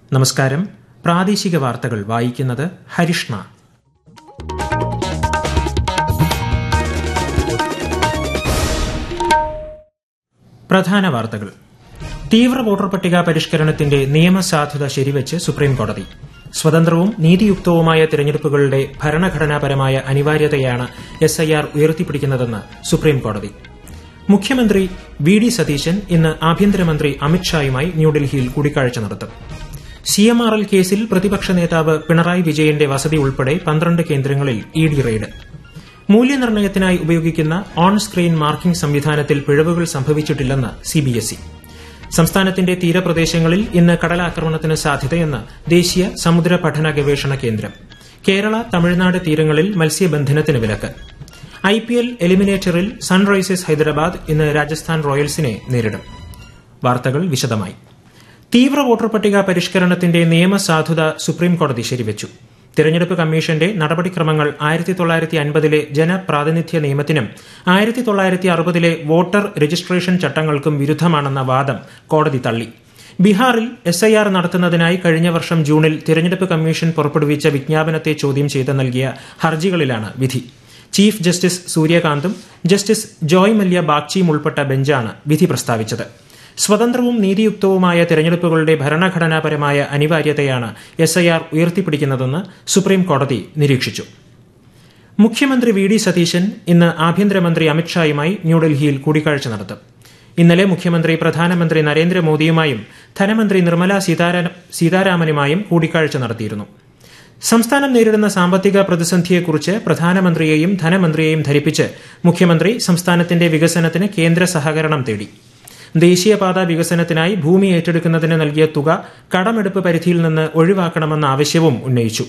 നമസ്കാരം പ്രാദേശിക വാർത്തകൾ വായിക്കുന്നത് ഹരിഷ്ണ പ്രധാന വാർത്തകൾ തീവ്ര വോട്ടർ പട്ടിക പരിഷ്കരണത്തിന്റെ നിയമസാധുത ശരിവച്ച് സുപ്രീംകോടതി സ്വതന്ത്രവും നീതിയുക്തവുമായ തിരഞ്ഞെടുപ്പുകളുടെ ഭരണഘടനാപരമായ അനിവാര്യതയാണ് എസ് ഐ ആർ ഉയർത്തിപ്പിടിക്കുന്നതെന്ന് സുപ്രീംകോടതി മുഖ്യമന്ത്രി വി ഡി സതീശൻ ഇന്ന് ആഭ്യന്തരമന്ത്രി അമിത്ഷായുമായി ന്യൂഡൽഹിയിൽ കൂടിക്കാഴ്ച നടത്തും സി എം ആർ എൽ കേസിൽ പ്രതിപക്ഷ നേതാവ് പിണറായി വിജയന്റെ വസതി ഉൾപ്പെടെ പന്ത്രണ്ട് കേന്ദ്രങ്ങളിൽ ഇ ഡി റെയ്ഡ് മൂല്യനിർണ്ണയത്തിനായി ഉപയോഗിക്കുന്ന ഓൺ സ്ക്രീൻ മാർക്കിംഗ് സംവിധാനത്തിൽ പിഴവുകൾ സംഭവിച്ചിട്ടില്ലെന്ന് സിബിഎസ്ഇ സംസ്ഥാനത്തിന്റെ തീരപ്രദേശങ്ങളിൽ ഇന്ന് കടലാക്രമണത്തിന് സാധ്യതയെന്ന് ദേശീയ സമുദ്ര പഠന ഗവേഷണ കേന്ദ്രം കേരള തമിഴ്നാട് തീരങ്ങളിൽ മത്സ്യബന്ധനത്തിന് വിലക്ക് ഐ പി എൽ എലിമിനേറ്ററിൽ സൺറൈസേഴ്സ് ഹൈദരാബാദ് ഇന്ന് രാജസ്ഥാൻ റോയൽസിനെ നേരിടും വാർത്തകൾ വിശദമായി തീവ്ര വോട്ടർ പട്ടിക പരിഷ്കരണത്തിന്റെ നിയമസാധുത സുപ്രീംകോടതി ശരിവച്ചു തിരഞ്ഞെടുപ്പ് കമ്മീഷന്റെ നടപടിക്രമങ്ങൾ ആയിരത്തി തൊള്ളായിരത്തി അൻപതിലെ ജനപ്രാതിനിധ്യ നിയമത്തിനും ആയിരത്തി തൊള്ളായിരത്തി അറുപതിലെ വോട്ടർ രജിസ്ട്രേഷൻ ചട്ടങ്ങൾക്കും വിരുദ്ധമാണെന്ന വാദം കോടതി തള്ളി ബീഹാറിൽ എസ് ഐ ആർ നടത്തുന്നതിനായി കഴിഞ്ഞ വർഷം ജൂണിൽ തിരഞ്ഞെടുപ്പ് കമ്മീഷൻ പുറപ്പെടുവിച്ച വിജ്ഞാപനത്തെ ചോദ്യം ചെയ്ത് നൽകിയ ഹർജികളിലാണ് വിധി ചീഫ് ജസ്റ്റിസ് സൂര്യകാന്തും ജസ്റ്റിസ് ജോയ് മല്യ ബാഗ്ചിയും ഉൾപ്പെട്ട ബെഞ്ചാണ് വിധി പ്രസ്താവിച്ചത് സ്വതന്ത്രവും നീതിയുക്തവുമായ തെരഞ്ഞെടുപ്പുകളുടെ ഭരണഘടനാപരമായ അനിവാര്യതയാണ് എസ് ഐ ആർ ഉയർത്തിപ്പിടിക്കുന്നതെന്ന് സുപ്രീം കോടതി നിരീക്ഷിച്ചു മുഖ്യമന്ത്രി വി ഡി സതീശൻ ഇന്ന് ആഭ്യന്തരമന്ത്രി അമിത്ഷായുമായി ന്യൂഡൽഹിയിൽ കൂടിക്കാഴ്ച നടത്തും ഇന്നലെ മുഖ്യമന്ത്രി പ്രധാനമന്ത്രി നരേന്ദ്രമോദിയുമായും ധനമന്ത്രി നിർമ്മല സീതാരാമനുമായും കൂടിക്കാഴ്ച നടത്തിയിരുന്നു സംസ്ഥാനം നേരിടുന്ന സാമ്പത്തിക പ്രതിസന്ധിയെക്കുറിച്ച് പ്രധാനമന്ത്രിയെയും ധനമന്ത്രിയെയും ധരിപ്പിച്ച് മുഖ്യമന്ത്രി സംസ്ഥാനത്തിന്റെ വികസനത്തിന് കേന്ദ്ര സഹകരണം തേടി ദേശീയപാത വികസനത്തിനായി ഭൂമി ഏറ്റെടുക്കുന്നതിന് നൽകിയ തുക കടമെടുപ്പ് പരിധിയിൽ നിന്ന് ഒഴിവാക്കണമെന്ന ആവശ്യവും ഉന്നയിച്ചു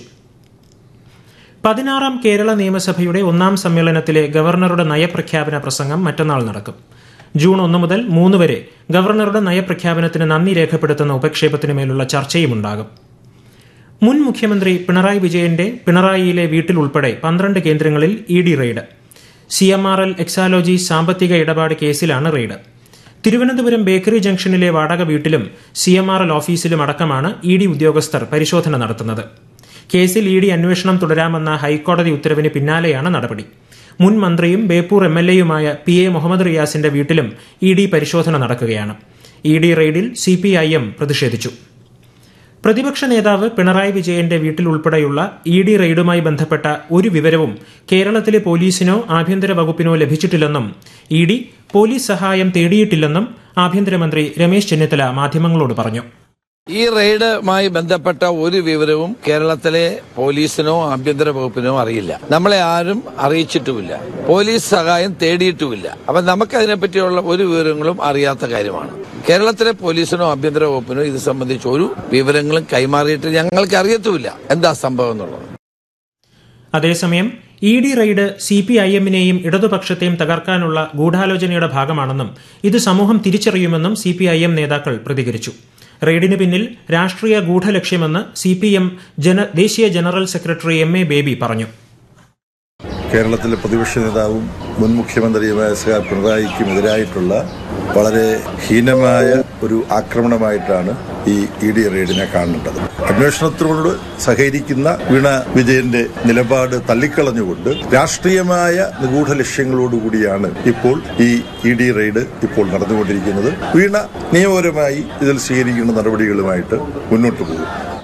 പതിനാറാം കേരള നിയമസഭയുടെ ഒന്നാം സമ്മേളനത്തിലെ ഗവർണറുടെ നയപ്രഖ്യാപന പ്രസംഗം മറ്റന്നാൾ നടക്കും ജൂൺ ഒന്ന് മുതൽ മൂന്ന് വരെ ഗവർണറുടെ നയപ്രഖ്യാപനത്തിന് നന്ദി രേഖപ്പെടുത്തുന്ന ഉപക്ഷേപത്തിനുമേലുള്ള ചർച്ചയുമുണ്ടാകും മുൻ മുഖ്യമന്ത്രി പിണറായി വിജയന്റെ പിണറായിയിലെ വീട്ടിൽ ഉൾപ്പെടെ പന്ത്രണ്ട് കേന്ദ്രങ്ങളിൽ E D raid C M R L Exalogic സാമ്പത്തിക ഇടപാട് കേസിലാണ് റെയ്ഡ് തിരുവനന്തപുരം ബേക്കറി ജംഗ്ഷനിലെ വാടക വീട്ടിലും സി എം ആർ എൽ ഓഫീസിലും അടക്കമാണ് ഇ ഡി ഉദ്യോഗസ്ഥർ പരിശോധന നടത്തുന്നത് കേസിൽ ഇ ഡി അന്വേഷണം തുടരാമെന്ന ഹൈക്കോടതി ഉത്തരവിന് പിന്നാലെയാണ് നടപടി മുൻ മന്ത്രിയും ബേപ്പൂർ എം എൽ എയുമായ പി എ മുഹമ്മദ് റിയാസിന്റെ വീട്ടിലും ഇ ഡി പരിശോധന നടക്കുകയാണ് ഇ ഡി റെയ്ഡിൽ സി പി ഐ എം പ്രതിഷേധിച്ചു പ്രതിപക്ഷ നേതാവ് പിണറായി വിജയന്റെ വീട്ടിൽ ഉൾപ്പെടെയുള്ള ഇ ഡി റെയ്ഡുമായി ബന്ധപ്പെട്ട ഒരു വിവരവും കേരളത്തിലെ പോലീസിനോ ആഭ്യന്തര വകുപ്പിനോ ലഭിച്ചിട്ടില്ലെന്നും ഇ ഡി പോലീസ് സഹായം തേടിയിട്ടില്ലെന്നും ആഭ്യന്തരമന്ത്രി രമേശ് ചെന്നിത്തല മാധ്യമങ്ങളോട് പറഞ്ഞു ഈ റെയ്ഡുമായി ബന്ധപ്പെട്ട ഒരു വിവരവും കേരളത്തിലെ പോലീസിനോ ആഭ്യന്തര വകുപ്പിനോ അറിയില്ല നമ്മളെ ആരും അറിയിച്ചിട്ടുമില്ല പോലീസ് സഹായം തേടിയിട്ടുമില്ല അപ്പൊ നമുക്ക് അതിനെപ്പറ്റിയുള്ള ഒരു വിവരങ്ങളും അറിയാത്ത കാര്യമാണ് കേരളത്തിലെ പോലീസിനോ ആഭ്യന്തര വകുപ്പിനോ ഇത് സംബന്ധിച്ച് ഒരു വിവരങ്ങളും കൈമാറിയിട്ട് ഞങ്ങൾക്ക് അറിയത്തുമില്ല എന്താ സംഭവം എന്നുള്ളത് അതേസമയം E D raid C P I എമ്മിനെയും ഇടതുപക്ഷത്തെയും തകർക്കാനുള്ള ഗൂഢാലോചനയുടെ ഭാഗമാണെന്നും ഇത് സമൂഹം തിരിച്ചറിയുമെന്നും സി പി ഐ എം നേതാക്കൾ പ്രതികരിച്ചു റെയ്ഡിന് പിന്നിൽ രാഷ്ട്രീയ ഗൂഢലക്ഷ്യമെന്ന് സി പി എം ദേശീയ general secretary M A Baby പറഞ്ഞു കേരളത്തിലെ പ്രതിപക്ഷ നേതാവും മുൻ മുഖ്യമന്ത്രിയുമായ സഹ പിണറായിക്കുമെതിരായിട്ടുള്ള വളരെ ഹീനമായ ഒരു ആക്രമണമായിട്ടാണ് ഈ ഇ ഡി റെയ്ഡിനെ കാണേണ്ടത് അന്വേഷണത്തിനോട് സഹകരിക്കുന്ന വീണ വിജയന്റെ നിലപാട് തള്ളിക്കളഞ്ഞുകൊണ്ട് രാഷ്ട്രീയമായ നിഗൂഢ ലക്ഷ്യങ്ങളോടുകൂടിയാണ് ഇപ്പോൾ ഈ ഇ ഡി റെയ്ഡ് ഇപ്പോൾ നടന്നുകൊണ്ടിരിക്കുന്നത് വീണ നിയമപരമായി ഇതിൽ സ്വീകരിക്കുന്ന നടപടികളുമായിട്ട് മുന്നോട്ട് പോകും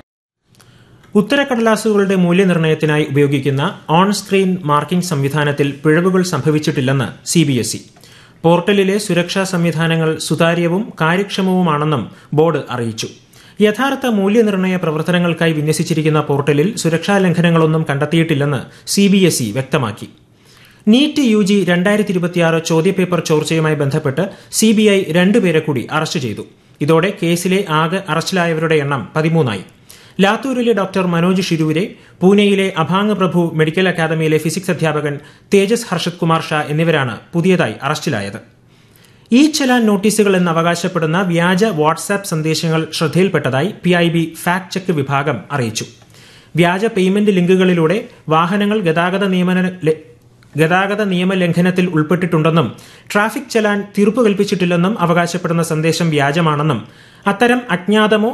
ഉത്തരക്കടലാസുകളുടെ മൂല്യനിർണ്ണയത്തിനായി ഉപയോഗിക്കുന്ന ഓൺ സ്ക്രീൻ മാർക്കിംഗ് സംവിധാനത്തിൽ പിഴവുകൾ സംഭവിച്ചിട്ടില്ലെന്ന് സിബിഎസ്ഇ പോർട്ടലിലെ സുരക്ഷാ സംവിധാനങ്ങൾ സുതാര്യവും കാര്യക്ഷമവുമാണെന്നും ബോർഡ് അറിയിച്ചു യഥാർത്ഥ മൂല്യനിർണ്ണയ പ്രവർത്തനങ്ങൾക്കായി വിന്യസിച്ചിരിക്കുന്ന പോർട്ടലിൽ സുരക്ഷാ ലംഘനങ്ങളൊന്നും കണ്ടെത്തിയിട്ടില്ലെന്ന് സിബിഎസ്ഇ വ്യക്തമാക്കി നീറ്റ് യു ജി രണ്ടായിരത്തി ഇരുപത്തിയാറ് ചോദ്യപേപ്പർ ചോർച്ചയുമായി ബന്ധപ്പെട്ട് സിബിഐ രണ്ടുപേരെ കൂടി അറസ്റ്റ് ചെയ്തു ഇതോടെ കേസിലെ ആകെ അറസ്റ്റിലായവരുടെ എണ്ണം പതിമൂന്നായി ലാത്തൂരിലെ ഡോക്ടർ മനോജ് ഷിരൂരെ പൂനെയിലെ അഭാങ് പ്രഭു മെഡിക്കൽ അക്കാദമിയിലെ ഫിസിക്സ് അധ്യാപകൻ തേജസ് ഹർഷത് കുമാർ ഷാ എന്നിവരാണ് പുതിയതായി അറസ്റ്റിലായത് ഇ ചലാൻ നോട്ടീസുകൾ എന്ന് അവകാശപ്പെടുന്ന വ്യാജ വാട്സാപ്പ് സന്ദേശങ്ങൾ ശ്രദ്ധയിൽപ്പെട്ടതായി P I B fact check വിഭാഗം അറിയിച്ചു വ്യാജ പേയ്മെന്റ് ലിങ്കുകളിലൂടെ വാഹനങ്ങൾ ഗതാഗത നിയമന ഗതാഗത നിയമലംഘനത്തിൽ ഉൾപ്പെട്ടിട്ടുണ്ടെന്നും ട്രാഫിക് ചലാൻ തീർപ്പ് കൽപ്പിച്ചിട്ടില്ലെന്നും അവകാശപ്പെടുന്ന സന്ദേശം വ്യാജമാണെന്നും അത്തരം അജ്ഞാതമോ